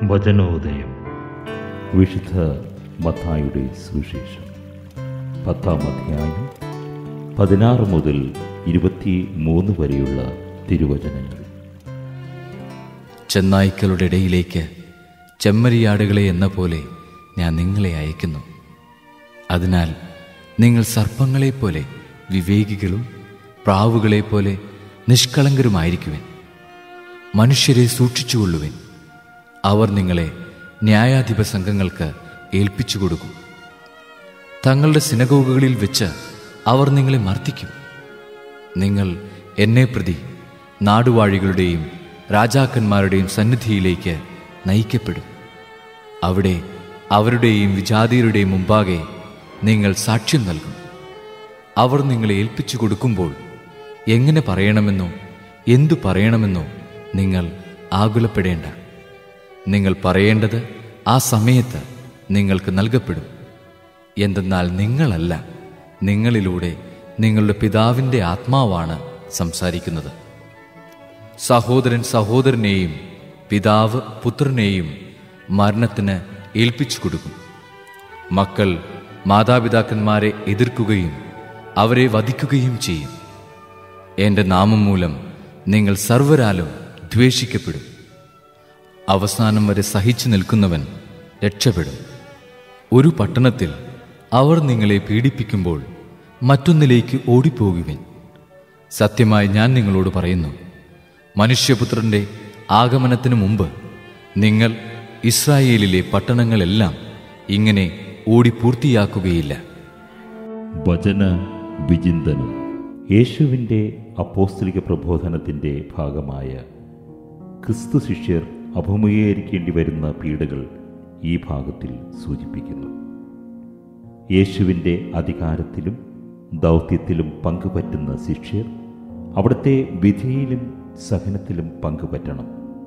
വചനോദയം വിശുദ്ധ മത്തായുടെ സുവിശേഷം പത്താം അധ്യായം പതിനാറ് മുതൽ ഇരുപത്തി മൂന്ന് വരെയുള്ള തിരുവചനങ്ങൾ ചെന്നായ്ക്കളുടെ ഇടയിലേക്ക് ചെമ്മരിയാടുകളെ എന്ന പോലെ ഞാൻ നിങ്ങളെ അയക്കുന്നു അതിനാൽ നിങ്ങൾ സർപ്പങ്ങളെപ്പോലെ വിവേകികളും പ്രാവുകളെപ്പോലെ നിഷ്കളങ്കരുമായിരിക്കുവിൻ മനുഷ്യരെ സൂക്ഷിച്ചുകൊള്ളുവിൻ അവർ നിങ്ങളെ ന്യായാധിപ സംഘങ്ങൾക്ക് ഏൽപ്പിച്ചു കൊടുക്കും തങ്ങളുടെ സിനഗോഗുകളിൽ വെച്ച് അവർ നിങ്ങളെ മർദ്ദിക്കും നിങ്ങൾ എന്നെ പ്രതി നാടുവാഴികളുടെയും രാജാക്കന്മാരുടെയും സന്നിധിയിലേക്ക് നയിക്കപ്പെടും അവിടെ അവരുടെയും വിജാതിയരുടെയും മുമ്പാകെ നിങ്ങൾ സാക്ഷ്യം നൽകും അവർ നിങ്ങളെ ഏൽപ്പിച്ചു കൊടുക്കുമ്പോൾ എങ്ങനെ പറയണമെന്നോ എന്തു പറയണമെന്നോ നിങ്ങൾ ആകുലപ്പെടേണ്ട നിങ്ങൾ പറയേണ്ടത് ആ സമയത്ത് നിങ്ങൾക്ക് നൽകപ്പെടും എന്തെന്നാൽ നിങ്ങളല്ല നിങ്ങളിലൂടെ നിങ്ങളുടെ പിതാവിൻ്റെ ആത്മാവാണ് സംസാരിക്കുന്നത് സഹോദരൻ സഹോദരനെയും പിതാവ് പുത്രനെയും മരണത്തിന് ഏൽപ്പിച്ചു കൊടുക്കും മക്കൾ മാതാപിതാക്കന്മാരെ എതിർക്കുകയും അവരെ വധിക്കുകയും ചെയ്യും എൻ്റെ നാമം മൂലം നിങ്ങൾ സർവരാലും ദ്വേഷിക്കപ്പെടും അവസാനം വരെ സഹിച്ചു നിൽക്കുന്നവൻ രക്ഷപ്പെടും ഒരു പട്ടണത്തിൽ അവർ നിങ്ങളെ പീഡിപ്പിക്കുമ്പോൾ മറ്റൊന്നിലേക്ക് ഓടിപ്പോകുവിൻ സത്യമായി ഞാൻ നിങ്ങളോട് പറയുന്നു മനുഷ്യപുത്രന്റെ ആഗമനത്തിനു മുമ്പ് നിങ്ങൾ ഇസ്രായേലിലെ പട്ടണങ്ങളെല്ലാം ഇങ്ങനെ ഓടി പൂർത്തിയാക്കുകയില്ല വചന വിചിന്തനം യേശുവിൻ്റെ അപ്പോസ്തലിക പ്രബോധനത്തിൻ്റെ ഭാഗമായ ക്രിസ്തു ശിഷ്യർ അഭിമുഖീകരിക്കേണ്ടി വരുന്ന പീഡകൾ ഈ ഭാഗത്തിൽ സൂചിപ്പിക്കുന്നു യേശുവിൻ്റെ അധികാരത്തിലും ദൗത്യത്തിലും പങ്കുപറ്റുന്ന ശിഷ്യർ അവിടുത്തെ വിധിയിലും സഹനത്തിലും പങ്കുപറ്റണം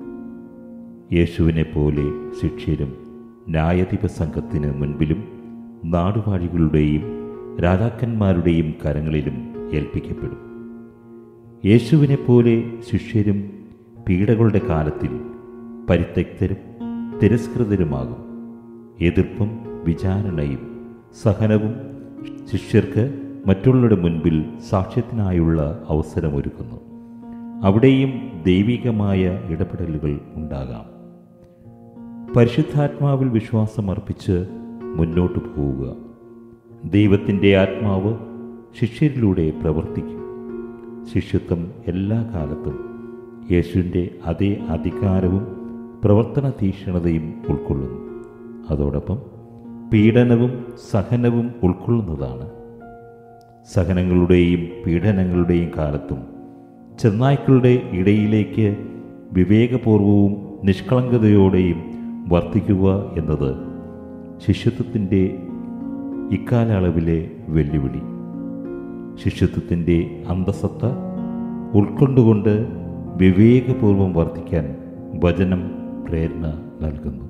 യേശുവിനെ പോലെ ശിഷ്യരും ന്യായാധിപ സംഘത്തിന് മുൻപിലും നാടുവാഴികളുടെയും രാജാക്കന്മാരുടെയും കരങ്ങളിലും ഏൽപ്പിക്കപ്പെടും യേശുവിനെ പോലെ ശിഷ്യരും പീഡകളുടെ കാലത്തിൽ പരിത്യക്തരും തിരസ്കൃതരുമാകും എതിർപ്പും വിചാരണയും സഹനവും ശിഷ്യർക്ക് മറ്റുള്ളവരുടെ മുൻപിൽ സാക്ഷ്യത്തിനായുള്ള അവസരമൊരുക്കുന്നു അവിടെയും ദൈവികമായ ഇടപെടലുകൾ ഉണ്ടാകാം പരിശുദ്ധാത്മാവിൽ വിശ്വാസം അർപ്പിച്ച് മുന്നോട്ട് പോവുക ദൈവത്തിൻ്റെ ആത്മാവ് ശിഷ്യരിലൂടെ പ്രവർത്തിക്കും ശിഷ്യത്വം എല്ലാ കാലത്തും യേശുവിൻ്റെ അതേ അധികാരവും പ്രവർത്തന തീക്ഷ്ണതയും ഉൾക്കൊള്ളുന്നു അതോടൊപ്പം പീഡനവും സഹനവും ഉൾക്കൊള്ളുന്നതാണ് സഹനങ്ങളുടെയും പീഡനങ്ങളുടെയും കാലത്തും ചെന്നായ്ക്കളുടെ ഇടയിലേക്ക് വിവേകപൂർവവും നിഷ്കളങ്കതയോടെയും വർത്തിക്കുക എന്നത് ശിഷ്യത്വത്തിൻ്റെ ഇക്കാലയളവിലെ വെല്ലുവിളി ശിഷ്യത്വത്തിൻ്റെ അന്തസത്ത ഉൾക്കൊണ്ടുകൊണ്ട് വിവേകപൂർവം വർത്തിക്കാൻ വചനം പ്രേരണ നൽകുന്നു